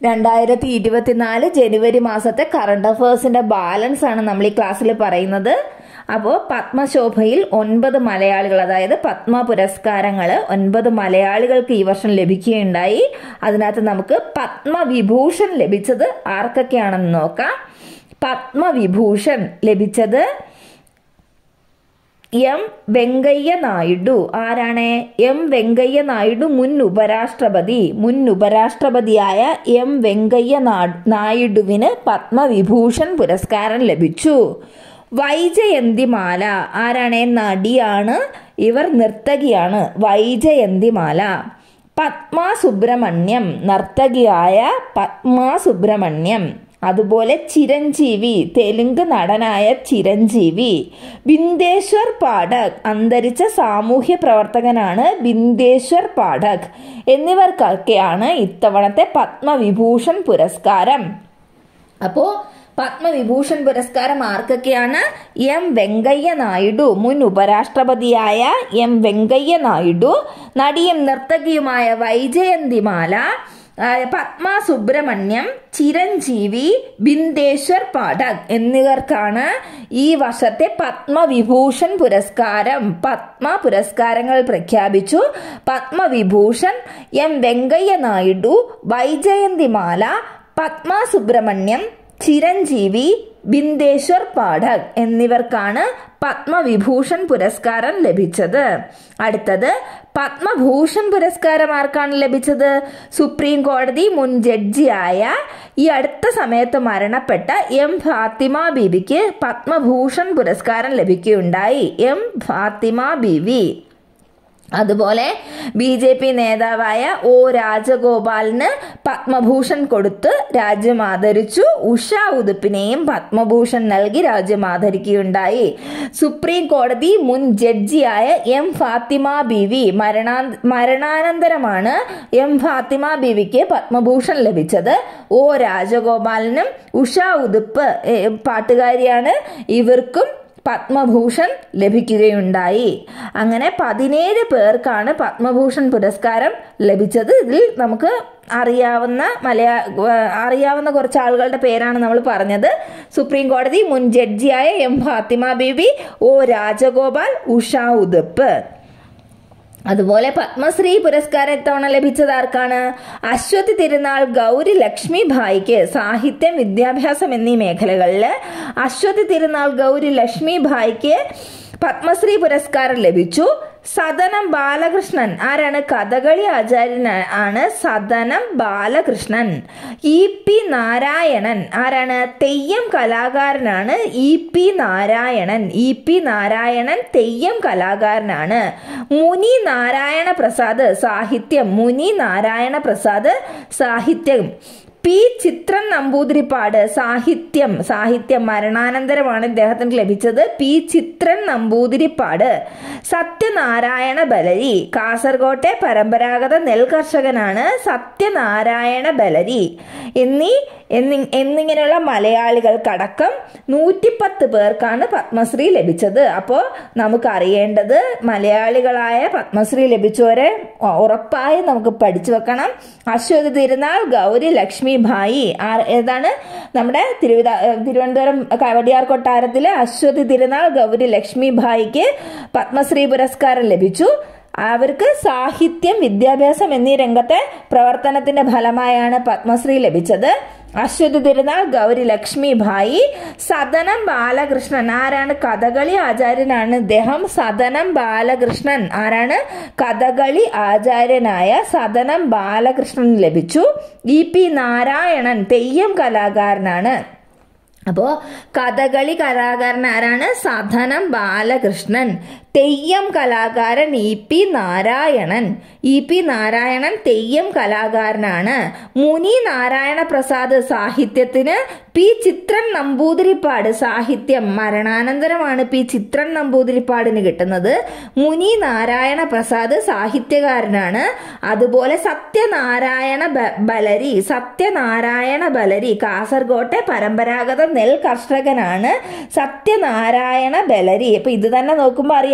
രണ്ടായിരത്തി ഇരുപത്തിനാല് ജനുവരി മാസത്തെ കറണ്ട് അഫേഴ്സിന്റെ ബാലൻസ് ആണ് നമ്മൾ ഈ ക്ലാസ്സിൽ പറയുന്നത് അപ്പോൾ പത്മശോഭയിൽ ഒൻപത് മലയാളികൾ അതായത് പത്മ പുരസ്കാരങ്ങൾ ഒൻപത് മലയാളികൾക്ക് ഈ വർഷം ലഭിക്കുകയുണ്ടായി അതിനകത്ത് നമുക്ക് പത്മവിഭൂഷൺ ലഭിച്ചത് ആർക്കൊക്കെയാണെന്ന് നോക്കാം പത്മവിഭൂഷൺ ലഭിച്ചത് എം വെങ്കയ്യ നായിഡു ആരാണ് എം വെങ്കയ്യ നായിഡു മുൻ ഉപരാഷ്ട്രപതി മുൻ ഉപരാഷ്ട്രപതിയായ എം വെങ്കയ്യ നായിഡുവിന് പത്മവിഭൂഷൺ പുരസ്കാരം ലഭിച്ചു വൈജയന്തിമാല ആരാണ് നടിയാണ് ഇവർ നർത്തകിയാണ് വൈജയന്തിമാല പത്മ സുബ്രഹ്മണ്യം നർത്തകിയായ പത്മ സുബ്രഹ്മണ്യം അതുപോലെ ചിരഞ്ജീവി തെലുങ്ക് നടനായ ചിരഞ്ജീവി ബിന്ദേശ്വർ പാഠക് അന്തരിച്ച സാമൂഹ്യ പ്രവർത്തകനാണ് ബിന്ദേശ്വർ പാഠക് എന്നിവർക്കൊക്കെയാണ് ഇത്തവണത്തെ പത്മവിഭൂഷൺ പുരസ്കാരം അപ്പോ പത്മവിഭൂഷൺ പുരസ്കാരം ആർക്കൊക്കെയാണ് എം വെങ്കയ്യ നായിഡു മുൻ ഉപരാഷ്ട്രപതിയായ എം വെങ്കയ്യ നായിഡു നടിയും നർത്തകിയുമായ വൈജയന്തിമാല പത്മ സുബ്രഹ്മണ്യം ചിരഞ്ജീവി ബിന്ദേശ്വർ പാഠക് എന്നിവർക്കാണ് ഈ വർഷത്തെ പത്മവിഭൂഷൺ പുരസ്കാരം പത്മ പുരസ്കാരങ്ങൾ പ്രഖ്യാപിച്ചു പത്മവിഭൂഷൺ എം വെങ്കയ്യ നായിഡു വൈജയന്തിമാല പത്മ സുബ്രഹ്മണ്യം ചിരഞ്ജീവി ബിന്ദേശ്വർ പാഠക് എന്നിവർക്കാണ് പത്മവിഭൂഷൺ പുരസ്കാരം ലഭിച്ചത് അടുത്തത് പത്മഭൂഷൺ പുരസ്കാരം ആർക്കാണ് ലഭിച്ചത് സുപ്രീം കോടതി മുൻ ജഡ്ജിയായ ഈ അടുത്ത സമയത്ത് മരണപ്പെട്ട എം ഫാത്തിമ ബീവിക്ക് പത്മഭൂഷൺ പുരസ്കാരം ലഭിക്കുകയുണ്ടായി എം ഫാത്തിമ ബീവി അതുപോലെ ബി ജെ പി നേതാവായ ഒ രാജഗോപാലിന് പത്മഭൂഷൺ കൊടുത്ത് രാജ്യം ആദരിച്ചു ഉഷ ഉതുപ്പിനെയും പത്മഭൂഷൺ നൽകി രാജ്യം ആദരിക്കുകയുണ്ടായി സുപ്രീം കോടതി മുൻ ജഡ്ജിയായ എം ഫാത്തിമ ബിവി മരണാ മരണാനന്തരമാണ് എം ഫാത്തിമ ബിവിക്ക് പത്മഭൂഷൺ ലഭിച്ചത് ഒ രാജഗോപാലിനും ഉഷ ഉതുപ്പ് പാട്ടുകാരിയാണ് ഇവർക്കും പത്മഭൂഷൺ ലഭിക്കുകയുണ്ടായി അങ്ങനെ പതിനേഴ് പേർക്കാണ് പത്മഭൂഷൺ പുരസ്കാരം ലഭിച്ചത് ഇതിൽ നമുക്ക് അറിയാവുന്ന മലയാ അറിയാവുന്ന കുറച്ച് ആളുകളുടെ പേരാണ് നമ്മൾ പറഞ്ഞത് സുപ്രീം കോടതി മുൻ ജഡ്ജിയായ എം ഫാത്തിമ ബീബി ഒ രാജഗോപാൽ ഉഷ ഉദപ്പ് അതുപോലെ പത്മശ്രീ പുരസ്കാരം ഇത്തവണ ലഭിച്ചത് ആർക്കാണ് അശ്വതി തിരുനാൾ ഗൗരി ലക്ഷ്മി ഭായിക്ക് സാഹിത്യം വിദ്യാഭ്യാസം എന്നീ മേഖലകളിൽ അശ്വതി തിരുനാൾ ഗൗരി ലക്ഷ്മി ഭായിക്ക് പത്മശ്രീ പുരസ്കാരം ലഭിച്ചു സദനം ബാലകൃഷ്ണൻ ആരാണ് കഥകളി ആചാര്യൻ ആണ് സദനം ബാലകൃഷ്ണൻ ഇ പി നാരായണൻ ആരാണ് തെയ്യം കലാകാരനാണ് E P Narayanan E P Narayanan Theyyam കലാകാരനാണ് മുനി നാരായണ പ്രസാദ് സാഹിത്യം മുനി നാരായണ പ്രസാദ് സാഹിത്യം പി ചിത്രൻ നമ്പൂതിരിപ്പാട് സാഹിത്യം സാഹിത്യം മരണാനന്തരമാണ് ഇദ്ദേഹത്തിന് ലഭിച്ചത് പി ചിത്രൻ നമ്പൂതിരിപ്പാട് സത്യനാരായണ ബലരി കാസർകോട്ടെ പരമ്പരാഗത നെൽ കർഷകനാണ് സത്യനാരായണ ബലരി എന്നീ എന്നി എന്നിങ്ങനെയുള്ള മലയാളികൾക്കടക്കം നൂറ്റിപ്പത്ത് പേർക്കാണ് പത്മശ്രീ ലഭിച്ചത് അപ്പോൾ നമുക്ക് അറിയേണ്ടത് മലയാളികളായ പത്മശ്രീ ലഭിച്ചവരെ ഉറപ്പായും നമുക്ക് പഠിച്ചു വെക്കണം അശ്വതി തിരുനാൾ ഗൗരി ലക്ഷ്മി ഭായി ഏതാണ് നമ്മുടെ തിരുവിതാ തിരുവനന്തപുരം കവടിയാർ കൊട്ടാരത്തിലെ അശ്വതി തിരുനാൾ ഗൗരി ലക്ഷ്മി ഭായിക്ക് പത്മശ്രീ പുരസ്കാരം ലഭിച്ചു അവർക്ക് സാഹിത്യം വിദ്യാഭ്യാസം എന്നീ രംഗത്തെ പ്രവർത്തനത്തിന്റെ ഫലമായാണ് പത്മശ്രീ ലഭിച്ചത് അശ്വതി തിരുനാൾ ഗൗരി ലക്ഷ്മി ഭായി സദനം ബാലകൃഷ്ണൻ ആരാണ് കഥകളി ആചാര്യനാണ് ഇദ്ദേഹം സദനം ബാലകൃഷ്ണൻ ആരാണ് കഥകളി ആചാര്യനായ സദനം ബാലകൃഷ്ണൻ ലഭിച്ചു ഇ പി നാരായണൻ തെയ്യം കലാകാരനാണ് അപ്പോ കഥകളി കലാകാരൻ ആരാണ് സദനം ബാലകൃഷ്ണൻ തെയ്യം കലാകാരൻ E P Narayanan E P Narayanan Theyyam കലാകാരനാണ് മുനി നാരായണ പ്രസാദ് സാഹിത്യത്തിന് പി ചിത്രൻ നമ്പൂതിരിപ്പാട് സാഹിത്യം മരണാനന്തരമാണ് പി ചിത്രൻ നമ്പൂതിരിപ്പാടിന് കിട്ടുന്നത് മുനി നാരായണ പ്രസാദ് സാഹിത്യകാരനാണ് അതുപോലെ സത്യനാരായണ ബലരി സത്യനാരായണ ബലരി കാസർഗോട്ടെ പരമ്പരാഗത നെൽ കർഷകനാണ് സത്യനാരായണ ബലരി അപ്പൊ ഇത് തന്നെ നോക്കുമ്പോൾ അറിയാം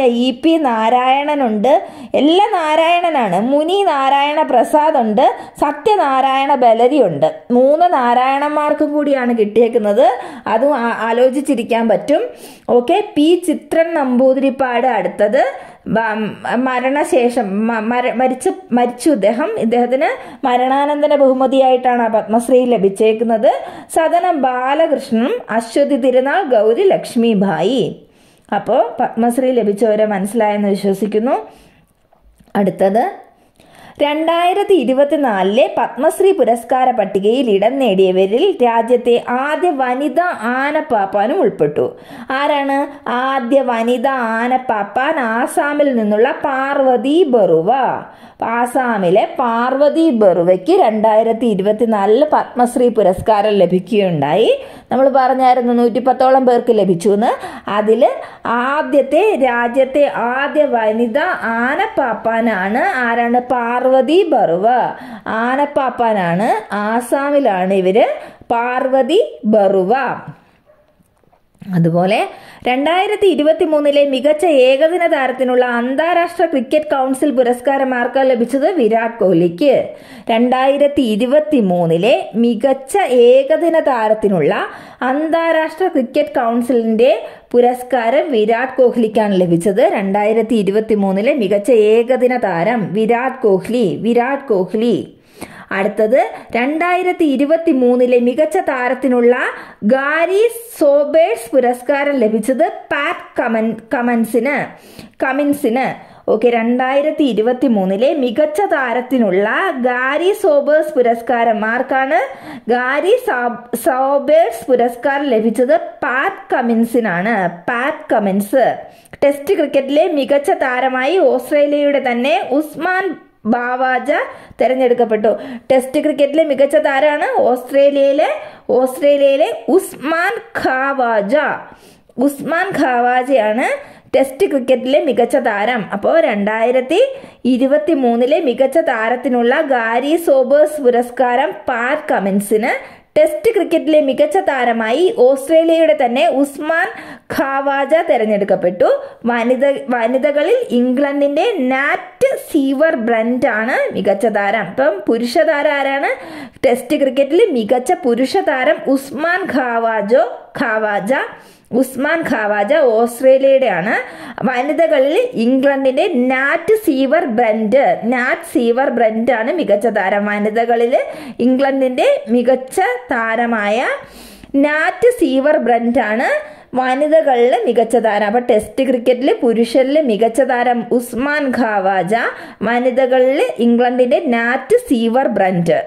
ഇ പി നാരായണനുണ്ട് എല്ലാം നാരായണനാണ് മുനി നാരായണ പ്രസാദ് ഉണ്ട് സത്യനാരായണ ബലരി ഉണ്ട് മൂന്ന് നാരായണന്മാർക്കും കൂടിയാണ് കിട്ടിയേക്കുന്നത് അതും ആ- ആലോചിച്ചിരിക്കാൻ പറ്റും ഓക്കെ പി ചിത്രൻ നമ്പൂതിരിപ്പാട് അടുത്തത് ബ- മരണശേഷം മ- മര- മരിച്ച മരിച്ചു ഇദ്ദേഹം ഇദ്ദേഹത്തിന് മരണാനന്തര ബഹുമതിയായിട്ടാണ് ആ പത്മശ്രീ ലഭിച്ചേക്കുന്നത് സദനം ബാലകൃഷ്ണനും അശ്വതി തിരുനാൾ ഗൗരി ലക്ഷ്മിഭായി അപ്പോൾ പത്മശ്രീ ലഭിച്ചവരെ മനസ്സിലായെന്ന് വിശ്വസിക്കുന്നു അടുത്തത് രണ്ടായിരത്തി ഇരുപത്തിനാലിലെ പത്മശ്രീ പുരസ്കാര പട്ടികയിൽ ഇടം നേടിയവരിൽ രാജ്യത്തെ ആദ്യ വനിതാ ആനപ്പാപ്പാനും ഉൾപ്പെട്ടു ആരാണ് ആദ്യ വനിതാ ആനപ്പാപ്പാൻ ആസാമിൽ നിന്നുള്ള പാർവതി ബറുവ ആസാമിലെ പാർവതി ബറുവയ്ക്ക് രണ്ടായിരത്തി ഇരുപത്തിനാലില് പത്മശ്രീ പുരസ്കാരം ലഭിക്കുകയുണ്ടായി നമ്മൾ പറഞ്ഞായിരുന്നു നൂറ്റിപ്പത്തോളം പേർക്ക് ലഭിച്ചു എന്ന് അതിൽ ആദ്യത്തെ രാജ്യത്തെ ആദ്യ വനിത ആനപ്പാപ്പാനാണ് ആരാണ് പാർവതി ബറുവ ആനപ്പാപ്പാനാണ് ആസാമിലാണ് ഇവര് പാർവതി ബറുവ അതുപോലെ രണ്ടായിരത്തി ഇരുപത്തി മൂന്നിലെ മികച്ച ഏകദിന താരത്തിനുള്ള അന്താരാഷ്ട്ര ക്രിക്കറ്റ് കൗൺസിൽ പുരസ്കാരം ആർക്കാ ലഭിച്ചത് വിരാട് കോഹ്ലിക്ക് രണ്ടായിരത്തി ഇരുപത്തി മൂന്നിലെ മികച്ച ഏകദിന താരത്തിനുള്ള അന്താരാഷ്ട്ര ക്രിക്കറ്റ് കൗൺസിലിന്റെ പുരസ്കാരം വിരാട് കോഹ്ലിക്കാണ് ലഭിച്ചത് രണ്ടായിരത്തി ഇരുപത്തി മൂന്നിലെ മികച്ച ഏകദിന താരം വിരാട് കോഹ്ലി വിരാട് കോഹ്ലി അടുത്തത് രണ്ടായിരത്തി ഇരുപത്തി മൂന്നിലെ മികച്ച താരത്തിനുള്ള ഗാരി സോബേഴ്സ് പുരസ്കാരം ലഭിച്ചത് പാറ്റ് കമൻ കമൻസിന് കമിൻസിന് ഓക്കെ രണ്ടായിരത്തി ഇരുപത്തി മൂന്നിലെ മികച്ച താരത്തിനുള്ള ഗാരി സോബേഴ്സ് പുരസ്കാരം ആർക്കാണ് ഗാരി സാബ്- സോബേഴ്സ് പുരസ്കാരം ലഭിച്ചത് പാറ്റ് കമിൻസിനാണ് പാറ്റ് കമിൻസ് ടെസ്റ്റ് ക്രിക്കറ്റിലെ മികച്ച താരമായി ഓസ്ട്രേലിയയുടെ തന്നെ ഉസ്മാൻ ബാവാജ തെരഞ്ഞെടുക്കപ്പെട്ടു ടെസ്റ്റ് ക്രിക്കറ്റിലെ മികച്ച താരമാണ് ഓസ്ട്രേലിയയിലെ ഓസ്ട്രേലിയയിലെ ഉസ്മാൻ ഖാവാജ ഉസ്മാൻ ഖാവാജയാണ് ടെസ്റ്റ് ക്രിക്കറ്റിലെ മികച്ച താരം അപ്പോൾ രണ്ടായിരത്തി ഇരുപത്തി മൂന്നിലെ മികച്ച താരത്തിനുള്ള ഗാരി സോബേഴ്സ് പുരസ്കാരം പാറ്റ് കമിൻസിന് ടെസ്റ്റ് ക്രിക്കറ്റിലെ മികച്ച താരമായി ഓസ്ട്രേലിയയുടെ തന്നെ ഉസ്മാൻ ഖാവാജ തെരഞ്ഞെടുക്കപ്പെട്ടു വനിത വനിതകളിൽ ഇംഗ്ലണ്ടിന്റെ നാറ്റ് സീവർ ബ്രന്റ് ആണ് മികച്ച താരം ഇപ്പം പുരുഷ താരം ആരാണ് ടെസ്റ്റ് ക്രിക്കറ്റിൽ മികച്ച പുരുഷ താരം ഉസ്മാൻ ഖാവാജോ ഖാവാജ ഉസ്മാൻ ഖാവാജ ഓസ്ട്രേലിയയുടെ ആണ് വനിതകളിൽ ഇംഗ്ലണ്ടിന്റെ Nat Sciver Brunt Nat Sciver Brunt ആണ് മികച്ച താരം വനിതകളിൽ ഇംഗ്ലണ്ടിന്റെ മികച്ച താരമായ നാറ്റ് സീവർ ബ്രന്റ് ആണ് വനിതകളിൽ മികച്ച താരം അപ്പൊ ടെസ്റ്റ് ക്രിക്കറ്റിൽ പുരുഷരിൽ മികച്ച താരം ഉസ്മാൻ ഖാവാജ വനിതകളിൽ ഇംഗ്ലണ്ടിന്റെ നാറ്റ് സീവർ ബ്രന്റ്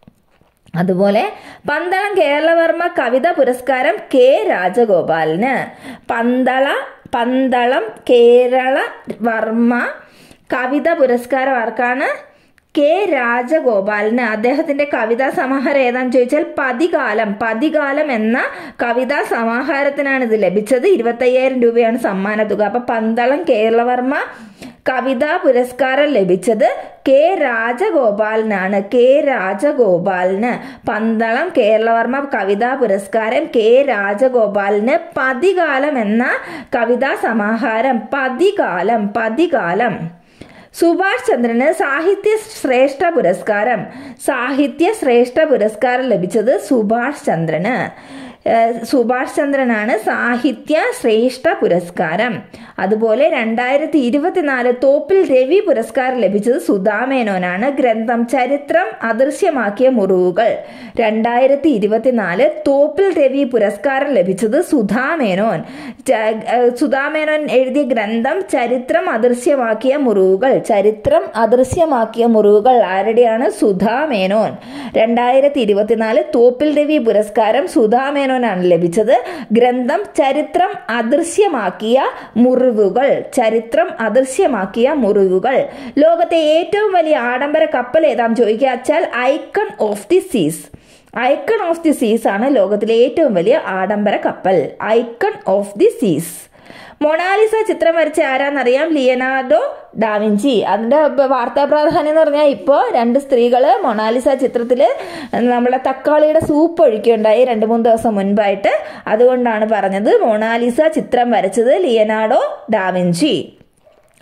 അതുപോലെ പന്തളം കേരളവർമ്മ കവിത പുരസ്കാരം കെ രാജഗോപാലിന് പന്തള പന്തളം കേരള വർമ്മ കവിത പുരസ്കാരം ആർക്കാണ് കെ രാജഗോപാലിന് അദ്ദേഹത്തിന്റെ കവിതാ സമാഹാരം ഏതാന്ന് ചോദിച്ചാൽ പതികാലം പതികാലം എന്ന കവിതാ സമാഹാരത്തിനാണ് ഇത് ലഭിച്ചത് ഇരുപത്തയ്യായിരം രൂപയാണ് സമ്മാന തുക അപ്പൊ പന്തളം കേരളവർമ്മ കവിതാ പുരസ്കാരം ലഭിച്ചത് കെ രാജഗോപാലിനാണ് കെ രാജഗോപാലിന് പന്തളം കേരളവർമ്മ കവിതാ പുരസ്കാരം കെ രാജഗോപാലിന് പതികാലം എന്ന കവിതാ സമാഹാരം പതികാലം പതികാലം സുഭാഷ് ചന്ദ്രന് സാഹിത്യ ശ്രേഷ്ഠ പുരസ്കാരം സാഹിത്യ ശ്രേഷ്ഠ പുരസ്കാരം ലഭിച്ചത് സുഭാഷ് ചന്ദ്രന് ഏഹ് സുഭാഷ് ചന്ദ്രനാണ് സാഹിത്യ ശ്രേഷ്ഠ പുരസ്കാരം അതുപോലെ രണ്ടായിരത്തി ഇരുപത്തിനാല് തോപ്പിൽ രവി പുരസ്കാരം ലഭിച്ചത് സുധാമേനോനാണ് ഗ്രന്ഥം ചരിത്രം അദൃശ്യമാക്കിയ മുറിവുകൾ രണ്ടായിരത്തി ഇരുപത്തിനാല് തോപ്പിൽ രവി പുരസ്കാരം ലഭിച്ചത് സുധാമേനോൻ ച- ഏഹ് സുധാമേനോൻ എഴുതിയ ഗ്രന്ഥം ചരിത്രം അദൃശ്യമാക്കിയ മുറിവുകൾ ചരിത്രം അദൃശ്യമാക്കിയ മുറിവുകൾ ആരുടെയാണ് സുധാമേനോൻ രണ്ടായിരത്തി ഇരുപത്തിനാല് തോപ്പിൽ രവി പുരസ്കാരം സുധാമേനോനാണ് ലഭിച്ചത് ഗ്രന്ഥം ചരിത്രം അദൃശ്യമാക്കിയ മുറിവുകൾ ചരിത്രം അദൃശ്യമാക്കിയ മുറിവുകൾ ലോകത്തെ ഏറ്റവും വലിയ ആഡംബര കപ്പൽ ഏതാന്ന് ചോദിക്കാച്ചാൽ icon of the seas icon of the seas ആണ് ലോകത്തിലെ ഏറ്റവും വലിയ ആഡംബര കപ്പൽ icon of the seas Mona Lisa ചിത്രം വരച്ച ആരാന്നറിയാം ലിയനാർഡോ ഡാവിഞ്ചി അതിന്റെ ബ- വാർത്താ പ്രാധാന്യം എന്ന് പറഞ്ഞാൽ ഇപ്പോൾ രണ്ട് സ്ത്രീകള് മൊണാലിസ ചിത്രത്തില് നമ്മളെ തക്കാളിയുടെ സൂപ്പ് ഒഴിക്കുകയുണ്ടായി രണ്ട് മൂന്ന് ദിവസം മുൻപായിട്ട് അതുകൊണ്ടാണ് പറഞ്ഞത് മൊണാലിസ ചിത്രം വരച്ചത് ലിയനാർഡോ ഡാവിഞ്ചി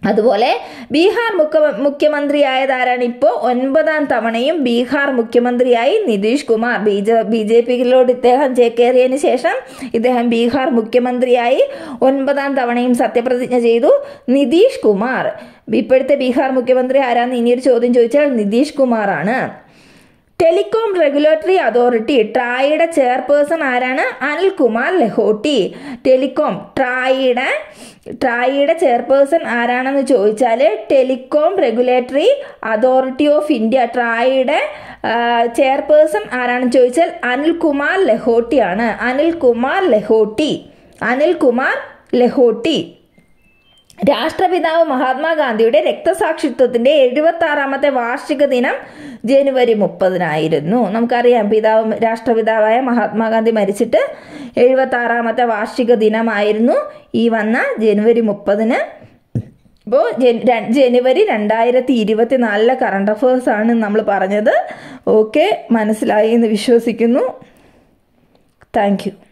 അതുപോലെ ബീഹാർ മുഖ്യ മുഖ്യമന്ത്രിയായത് ആരാണ് ഇപ്പോൾ ഒൻപതാം തവണയും ബീഹാർ മുഖ്യമന്ത്രിയായി Nitish Kumar B J B J പിയിലോട് ഇദ്ദേഹം ചേക്കേറിയതിന് ശേഷം ഇദ്ദേഹം ബീഹാർ മുഖ്യമന്ത്രിയായി ഒൻപതാം തവണയും സത്യപ്രതിജ്ഞ ചെയ്തു നിതീഷ് കുമാർ ഇപ്പോഴത്തെ ബീഹാർ മുഖ്യമന്ത്രി ആരാന്ന് ഇനിയൊരു ചോദ്യം ചോദിച്ചാൽ നിതീഷ് കുമാറാണ് ടെലികോം റെഗുലേറ്ററി അതോറിറ്റി ട്രായിയുടെ ചെയർപേഴ്സൺ ആരാണ് അനിൽകുമാർ ലഹോട്ടി ടെലികോം ട്രായിയുടെ ട്രായിയുടെ ചെയർപേഴ്സൺ ആരാണെന്ന് ചോദിച്ചാൽ telecom regulatory authority of India ട്രായിയുടെ ചെയർപേഴ്സൺ ആരാണെന്ന് ചോദിച്ചാൽ അനിൽകുമാർ ലഹോട്ടിയാണ് അനിൽകുമാർ ലഹോട്ടി അനിൽകുമാർ ലഹോട്ടി രാഷ്ട്രപിതാവ് മഹാത്മാഗാന്ധിയുടെ രക്തസാക്ഷിത്വത്തിന്റെ എഴുപത്തി ആറാമത്തെ വാർഷിക ദിനം ജനുവരി മുപ്പതിനായിരുന്നു നമുക്കറിയാം പിതാവ് രാഷ്ട്രപിതാവായ മഹാത്മാഗാന്ധി മരിച്ചിട്ട് എഴുപത്തി ആറാമത്തെ വാർഷിക ദിനമായിരുന്നു ഈ വന്ന ജനുവരി മുപ്പതിന് ഇപ്പോൾ ജനുവരി രണ്ടായിരത്തി ഇരുപത്തി നാലിലെ കറണ്ട് അഫേഴ്സ് ആണ് നമ്മൾ പറഞ്ഞത് ഓക്കെ മനസ്സിലായി എന്ന് വിശ്വസിക്കുന്നു താങ്ക് യു